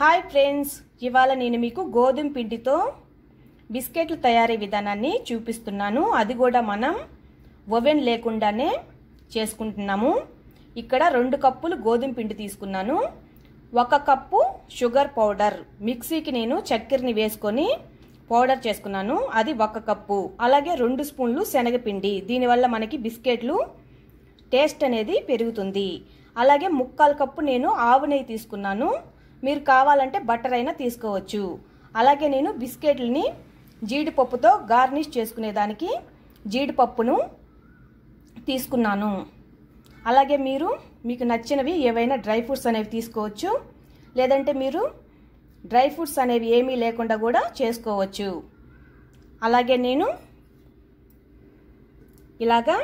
hi friends ఇవాళ నేను మీకు గోధుమ పిండితో బిస్కెట్లు తయారీ విధానాన్ని చూపిస్తున్నాను అది కూడా మనం ఓవెన్ లేకుండానే చేసుకుంటున్నాము ఇక్కడ రెండు కప్పులు గోధుమ పిండి తీసుకున్నాను ఒక కప్పు షుగర్ పౌడర్ మిక్సీకి నేను చక్కెరని వేసుకొని పౌడర్ చేసుకున్నాను అది ఒక కప్పు అలాగే రెండు స్పూన్లు శనగపిండి దీనివల్ల మనకి బిస్కెట్లు టేస్ట్ అనేది పెరుగుతుంది అలాగే ముక్కాలు కప్పు నేను ఆవు నెయ్యి తీసుకున్నాను మీరు కావాలంటే బటర్ అయినా తీసుకోవచ్చు అలాగే నేను బిస్కెట్లని జీడిపప్పుతో గార్నిష్ చేసుకునేదానికి జీడిపప్పును తీసుకున్నాను అలాగే మీరు మీకు నచ్చినవి ఏవైనా డ్రై ఫ్రూట్స్ అనేవి తీసుకోవచ్చు లేదంటే మీరు డ్రై ఫ్రూట్స్ అనేవి ఏమీ లేకుండా కూడా చేసుకోవచ్చు అలాగే నేను ఇలాగా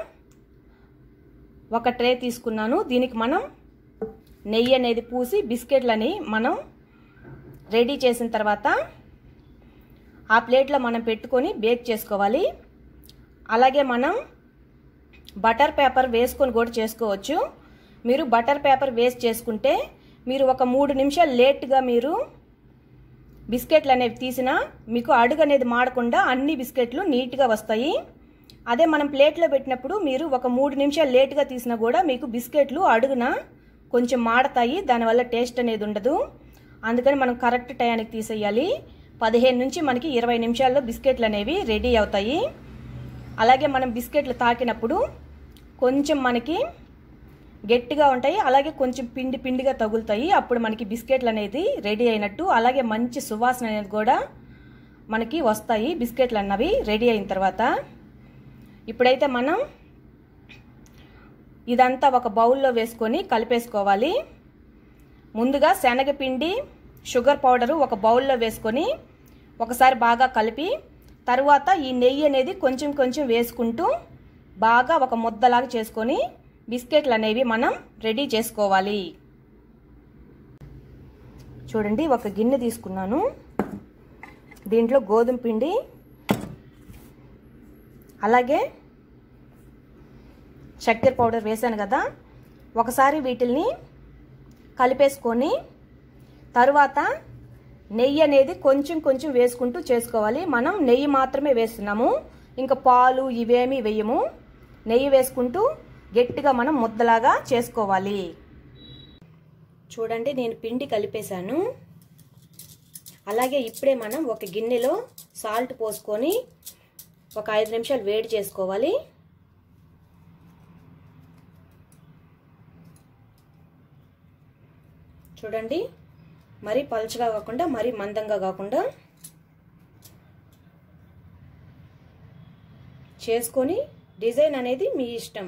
ఒక ట్రే తీసుకున్నాను దీనికి మనం నెయ్యి అనేది పూసి బిస్కెట్లని మనం రెడీ చేసిన తర్వాత ఆ ప్లేట్లో మనం పెట్టుకొని బేక్ చేసుకోవాలి అలాగే మనం బటర్ పేపర్ వేసుకొని కూడా చేసుకోవచ్చు మీరు బటర్ పేపర్ వేస్ట్ చేసుకుంటే మీరు ఒక మూడు నిమిషాలు లేట్గా మీరు బిస్కెట్లు అనేవి తీసినా మీకు అడుగు అనేది మాడకుండా అన్ని బిస్కెట్లు నీట్గా వస్తాయి అదే మనం ప్లేట్లో పెట్టినప్పుడు మీరు ఒక మూడు నిమిషాలు లేట్గా తీసినా కూడా మీకు బిస్కెట్లు అడుగున కొంచెం మాడతాయి దానివల్ల టేస్ట్ అనేది ఉండదు అందుకని మనం కరెక్ట్ టయానికి తీసేయాలి పదిహేను నుంచి మనకి ఇరవై నిమిషాల్లో బిస్కెట్లు అనేవి రెడీ అవుతాయి అలాగే మనం బిస్కెట్లు తాకినప్పుడు కొంచెం మనకి గట్టిగా ఉంటాయి అలాగే కొంచెం పిండి పిండిగా తగులుతాయి అప్పుడు మనకి బిస్కెట్లు అనేది రెడీ అయినట్టు అలాగే మంచి సువాసన అనేది కూడా మనకి వస్తాయి బిస్కెట్లు అన్నవి రెడీ అయిన తర్వాత ఇప్పుడైతే మనం ఇదంతా ఒక బౌల్లో వేసుకొని కలిపేసుకోవాలి ముందుగా శనగపిండి షుగర్ పౌడరు ఒక బౌల్లో వేసుకొని ఒకసారి బాగా కలిపి తర్వాత ఈ నెయ్యి అనేది కొంచెం కొంచెం వేసుకుంటూ బాగా ఒక ముద్దలాగా చేసుకొని బిస్కెట్లు అనేవి మనం రెడీ చేసుకోవాలి చూడండి ఒక గిన్నె తీసుకున్నాను దీంట్లో గోధుమ పిండి అలాగే చక్కెర పౌడర్ వేసాను కదా ఒకసారి వీటిల్ని కలిపేసుకొని తరువాత నెయ్యి అనేది కొంచెం కొంచెం వేసుకుంటూ చేసుకోవాలి మనం నెయ్యి మాత్రమే వేస్తున్నాము ఇంకా పాలు ఇవేమీ వేయము నెయ్యి వేసుకుంటూ గట్టిగా మనం ముద్దలాగా చేసుకోవాలి చూడండి నేను పిండి కలిపేశాను అలాగే ఇప్పుడే మనం ఒక గిన్నెలో సాల్ట్ పోసుకొని ఒక ఐదు నిమిషాలు వేడి చేసుకోవాలి చూడండి మరీ పలుచగా కాకుండా మరీ మందంగా కాకుండా చేసుకొని డిజైన్ అనేది మీ ఇష్టం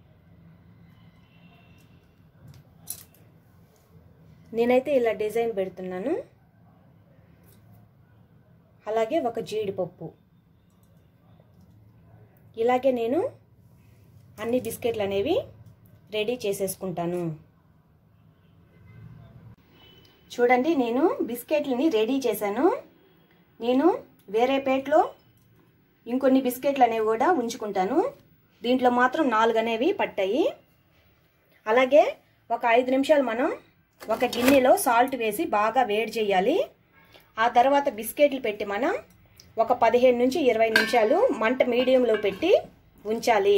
నేనైతే ఇలా డిజైన్ పెడుతున్నాను అలాగే ఒక జీడిపప్పు ఇలాగే నేను అన్ని బిస్కెట్లు అనేవి రెడీ చేసేసుకుంటాను చూడండి నేను బిస్కెట్లని రెడీ చేశాను నేను వేరే పేట్లో ఇంకొన్ని బిస్కెట్లు అనేవి కూడా ఉంచుకుంటాను దీంట్లో మాత్రం నాలుగు అనేవి పట్టాయి అలాగే ఒక ఐదు నిమిషాలు మనం ఒక గిన్నెలో సాల్ట్ వేసి బాగా వేడి చేయాలి ఆ తర్వాత బిస్కెట్లు పెట్టి మనం ఒక పదిహేను నుంచి ఇరవై నిమిషాలు మంట మీడియంలో పెట్టి ఉంచాలి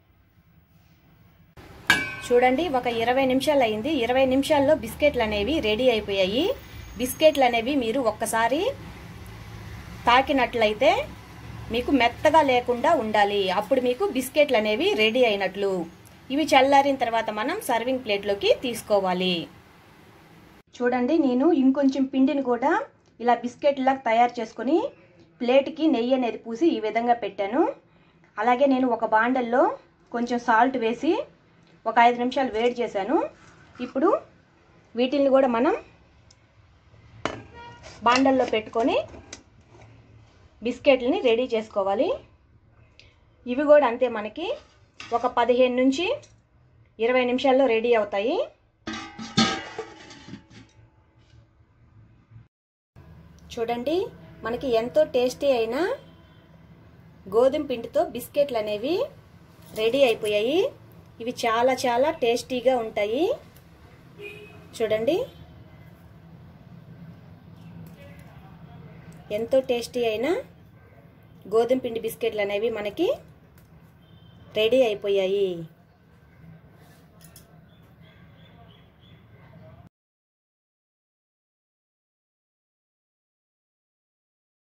చూడండి ఒక ఇరవై నిమిషాలు అయింది ఇరవై నిమిషాల్లో బిస్కెట్లు అనేవి రెడీ అయిపోయాయి బిస్కెట్లు అనేవి మీరు ఒక్కసారి తాకినట్లయితే మీకు మెత్తగా లేకుండా ఉండాలి అప్పుడు మీకు బిస్కెట్లు అనేవి రెడీ అయినట్లు ఇవి చల్లారిన తర్వాత మనం సర్వింగ్ ప్లేట్లోకి తీసుకోవాలి చూడండి నేను ఇంకొంచెం పిండిని కూడా ఇలా బిస్కెట్లాగా తయారు చేసుకొని ప్లేట్కి నెయ్యి అనేది పూసి ఈ విధంగా పెట్టాను అలాగే నేను ఒక బాండల్లో కొంచెం సాల్ట్ వేసి ఒక ఐదు నిమిషాలు వేడి చేశాను ఇప్పుడు వీటిని కూడా మనం బాండల్లో పెట్టుకొని బిస్కెట్లని రెడీ చేసుకోవాలి ఇవి కూడా అంతే మనకి ఒక పదిహేను నుంచి ఇరవై నిమిషాల్లో రెడీ అవుతాయి చూడండి మనకి ఎంతో టేస్టీ అయిన గోధుమ పిండితో బిస్కెట్లు అనేవి రెడీ అయిపోయాయి ఇవి చాలా చాలా టేస్టీగా ఉంటాయి చూడండి ఎంతో టేస్టీ అయిన గోధుమ పిండి బిస్కెట్లు అనేవి మనకి రెడీ అయిపోయాయి